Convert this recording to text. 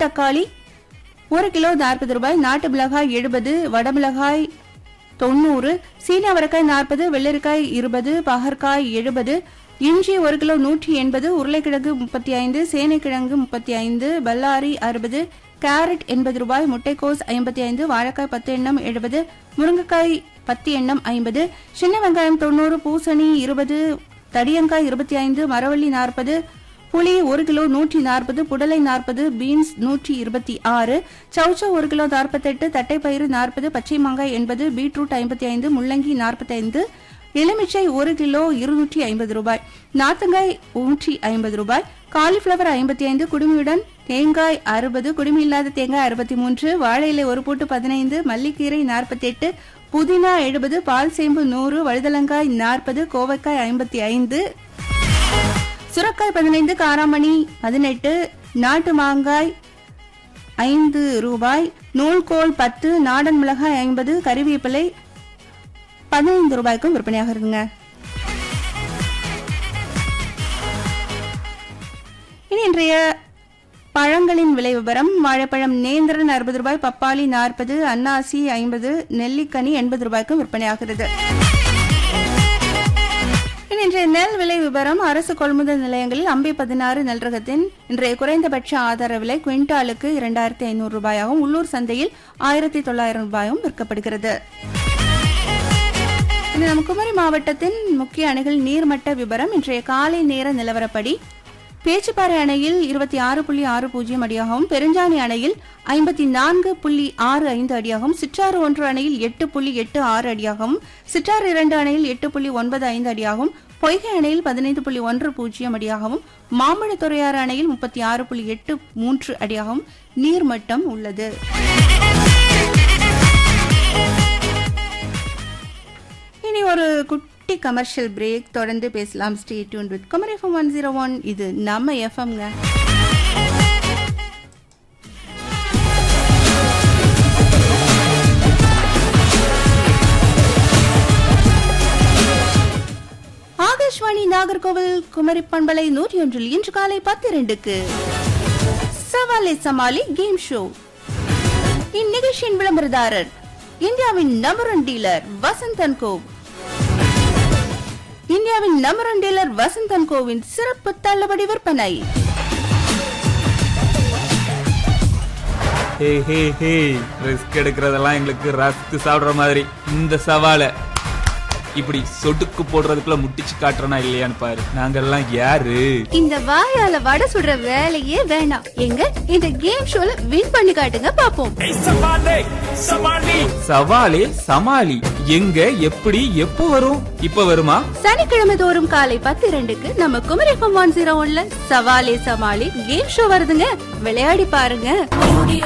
தக்காளி ஒரு கிலோ நாற்பது ரூபாய் நாட்டு மிளகாய் எழுபது வடமிளகாய் தொண்ணூறு சீனி அவரைக்காய் நாற்பது வெள்ளரிக்காய் இருபது பகற்காய் எழுபது இஞ்சி ஒரு கிலோ நூற்றி எண்பது உருளைக்கிழங்கு முப்பத்தி ஐந்து சேனைக்கிழங்கு முப்பத்தி ஐந்து பல்லாரி அறுபது கேரட் எண்பது ரூபாய் முட்டைக்கோஸ் ஐம்பத்தி ஐந்து வாழைக்காய் பத்து எண்ணம் எழுபது முருங்கைக்காய் பத்து எண்ணம் ஐம்பது சின்ன வெங்காயம் தொண்ணூறு பூசணி இருபது தடியங்காய் இருபத்தி ஐந்து மரவள்ளி நாற்பது புளி ஒரு கிலோ நூற்றி நாற்பது புடலை நாற்பது பீன்ஸ் நூற்றி இருபத்தி ஆறு சௌச்சௌ ஒரு கிலோ நாற்பத்தெட்டு தட்டைப்பயிறு நாற்பது பச்சை மாங்காய் எண்பது பீட்ரூட் ஐம்பத்தி ஐந்து முள்ளங்கி நாற்பத்தைந்து எலுமிச்சை ஒரு கிலோ இருநூற்றி ஐம்பது ரூபாய் நாத்தங்காய் நூற்றி ஐம்பது ரூபாய் காலிஃபிளவர் ஐம்பத்தி ஐந்து குடுமியுடன் தேங்காய் அறுபது குடுமி இல்லாத தேங்காய் அறுபத்தி மூன்று வாழை இலை ஒரு பூட்டு பதினைந்து மல்லிக்கீரை நாற்பத்தி எட்டு புதினா எழுபது பால் சேம்பு நூறு வழுதலங்காய் நாற்பது கோவைக்காய் ஐம்பத்தி ஐந்து சுரக்காய் பதினைந்து காராமணி பதினெட்டு நாட்டு மாங்காய் ஐந்து ரூபாய் நூல்கோல் பத்து நாடன் மிளகாய் ஐம்பது கறிவேப்பிலை பதினைந்து ரூபாய்க்கும் விற்பனையாக இருக்குங்க இனி இன்றைய பழங்களின் விலை விவரம் வாழைப்பழம் நேந்திரன் அறுபது ரூபாய் பப்பாளி நாற்பது அன்னாசி ஐம்பது நெல்லிக்கனி எண்பது ரூபாய்க்கும் விற்பனையாகிறது இனி இன்றைய நெல் விலை விவரம் அரசு கொள்முதல் நிலையங்களில் அம்பி பதினாறு நெல் ரகத்தின் இன்றைய குறைந்தபட்ச ஆதார விலை குவிண்டாலுக்கு இரண்டாயிரத்தி ஐநூறு ரூபாயாகவும் உள்ளூர் சந்தையில் ஆயிரத்தி தொள்ளாயிரம் ரூபாயும் விற்கப்படுகிறது இனி நம்ம குமரி மாவட்டத்தின் முக்கிய அணைகள் நீர்மட்ட விவரம் இன்றைய காலை நேர நிலவரப்படி பேச்சுப்பாறை அணையில் இருபத்தி ஆறு புள்ளி ஆறு பூஜ்ஜியம் அடியாகவும் பெருஞ்சாணி அணையில் ஐம்பத்தி நான்கு புள்ளி ஆறு ஐந்து அடியாகவும் சிற்றாறு ஒன்று அணையில் எட்டு புள்ளி எட்டு ஆறு அடியாகவும் சிற்றாறு இரண்டு அணையில் எட்டு புள்ளி ஒன்பது ஐந்து அடியாகவும் பொய்கை அணையில் பதினைந்து புள்ளி ஒன்று பூஜ்ஜியம் அடியாகவும் மாம்பழத்துறையாறு அணையில் முப்பத்தி ஆறு புள்ளி எட்டு மூன்று அடியாகவும் நீர்மட்டம் உள்ளது இனி ஒரு குட்டி கமர்ஷியல் பிரேக் தொடர்ந்து பேசலாம் stay tune with Kumari FM one zero one இது நம்ம எஃப்எம்ங்க ஆகாஷ்வாணி நாகர்கோவில் குமரி பண்பலை நூற்றி ஒன்றில் இன்று காலை பத்து இரண்டுக்கு சவாலே சமாளி கேம் ஷோ இந்நிகழ்ச்சியின் விளம்பரதாரர் இந்தியாவின் number one dealer Vasanthan co இந்தியாவின் நம்பர் ஒன் டீலர் வசந்தன் கோவின் சிறப்பு தள்ளுபடி விற்பனை ஹே ஹே ஹே ரிஸ்க் எடுக்கிறதெல்லாம் எங்களுக்கு ரஸ்க் சாப்பிடுற மாதிரி இந்த சவாலை இப்படி சொடுக்கு போடுறதுக்குள்ள முட்டிச்சு காட்டுறனா இல்லையான்னு பாரு நாங்கெல்லாம் யாரு இந்த வாயால வடை சுடுற வேலையே வேணாம் எங்க இந்த கேம் ஷோல வின் பண்ணி காட்டுங்க பாப்போம் சவாலே சமாளி எங்க எப்படி எப்போ வரும் இப்ப வருமா சனிக்கிழமை தோறும் காலை பத்து இரண்டுக்கு நம்ம குமரி எஃப்எம் ஒன் ஜீரோ ஒன்ல சவாலே சமாளி கேம் ஷோ வருதுங்க விளையாடி பாருங்க